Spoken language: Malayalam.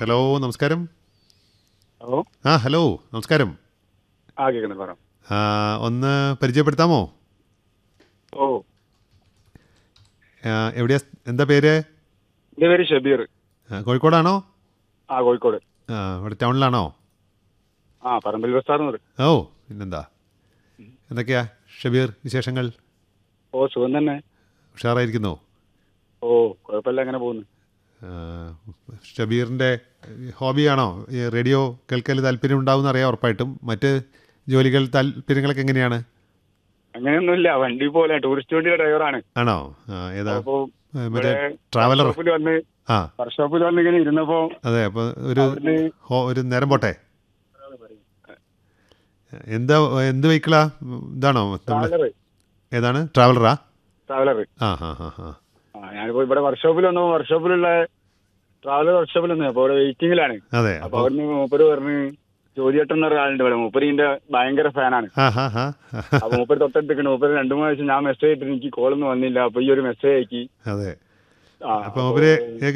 ഹലോ നമസ്കാരം ഹലോ ആ ഹലോ നമസ്കാരം ആ കേൾക്കുന്നുണ്ട് പറ ആ, ഒന്ന് പരിചയപ്പെടുത്താമോ ഓ ആ, എവിടെയാ എന്താ പേര് എൻ്റെ പേര് ഷബീർ ആ, കോഴിക്കോടാണോ ആ കോഴിക്കോട് ആ, ഇവിടെ ടൗണിലാണോ ആ പറമ്പിൽ ബസ്താർന്ന് പറയും ഓ പിന്നെന്താ എന്തൊക്കെയാ ഷബീർ വിശേഷങ്ങൾ ഓ സുഖം തന്നെ ഉഷാറായിരിക്കുന്നോ ഓ കുഴപ്പമില്ല അങ്ങനെ പോകുന്നു ആ, ഷബീറിൻ്റെ ഹോബിയാണോ ഈ റേഡിയോ കേൾക്കൽ താല്പര്യം ഉണ്ടാവും അറിയാം ഉറപ്പായിട്ടും മറ്റ് ജോലികൾ താല്പര്യങ്ങളൊക്കെ എങ്ങനെയാണ് അങ്ങനെയൊന്നുമില്ല വണ്ടി പോലെ ടൂറിസ്റ്റ് വണ്ടിയുടെ ഡ്രൈവറാണ് ആണോ ആ, ഏതാ അപ്പോ ആ, മറ്റേ ഇവിടെ ട്രാവലർ വർക്ക്ഷോപ്പിൽ വന്ന് ആ വർക്ക്ഷോപ്പിൽ വന്ന് ഇങ്ങനെ ഇരുന്നപ്പോ അതെ അപ്പോൾ ഒരു അവിടുന്ന് ഹോ ഒരു നേരം പോട്ടെ എന്താ എന്ത് വെഹിക്കിളാ ഇതാണോ നമ്മൾ ട്രാവലർ ഏതാണ് ട്രാവലറാ ട്രാവലർ ആ ഹാ ഹാ ഹാ ആ ഞാനിപ്പോ ഇവിടെ വർക്ക്ഷോപ്പിൽ വന്നപ്പോ വർക്ക്ഷോപ്പിലുള്ള ട്രാവലർ വർക്ക്ഷോപ്പിൽ വന്നു അപ്പൊ അവിടെ വെയിറ്റിംഗിലാണ് അതെ അപ്പൊ അപ്പോൾ അവിടുന്ന് മൂപ്പര് പറഞ്ഞ് ജോലിയേട്ടൻ എന്നൊരു ആളുണ്ട് ഇവിടെ മൂപ്പര് ഇതിന്റെ ഭയങ്കര ഫാനാണ് ആ ഹാ ഹാ അപ്പൊ മൂപ്പര് തൊട്ടടുത്തേക്കണ് മൂപ്പര് രണ്ടു മൂന്ന് പ്രാവശ്യം ഞാൻ മെസ്സേജ് ഇട്ടിട്ട് എനിക്ക് കോളൊന്നും വന്നില്ല അപ്പൊ ഈ ഒരു മെസ്സേജ് അയക്കി അതെ ആ, അപ്പോൾ അവര്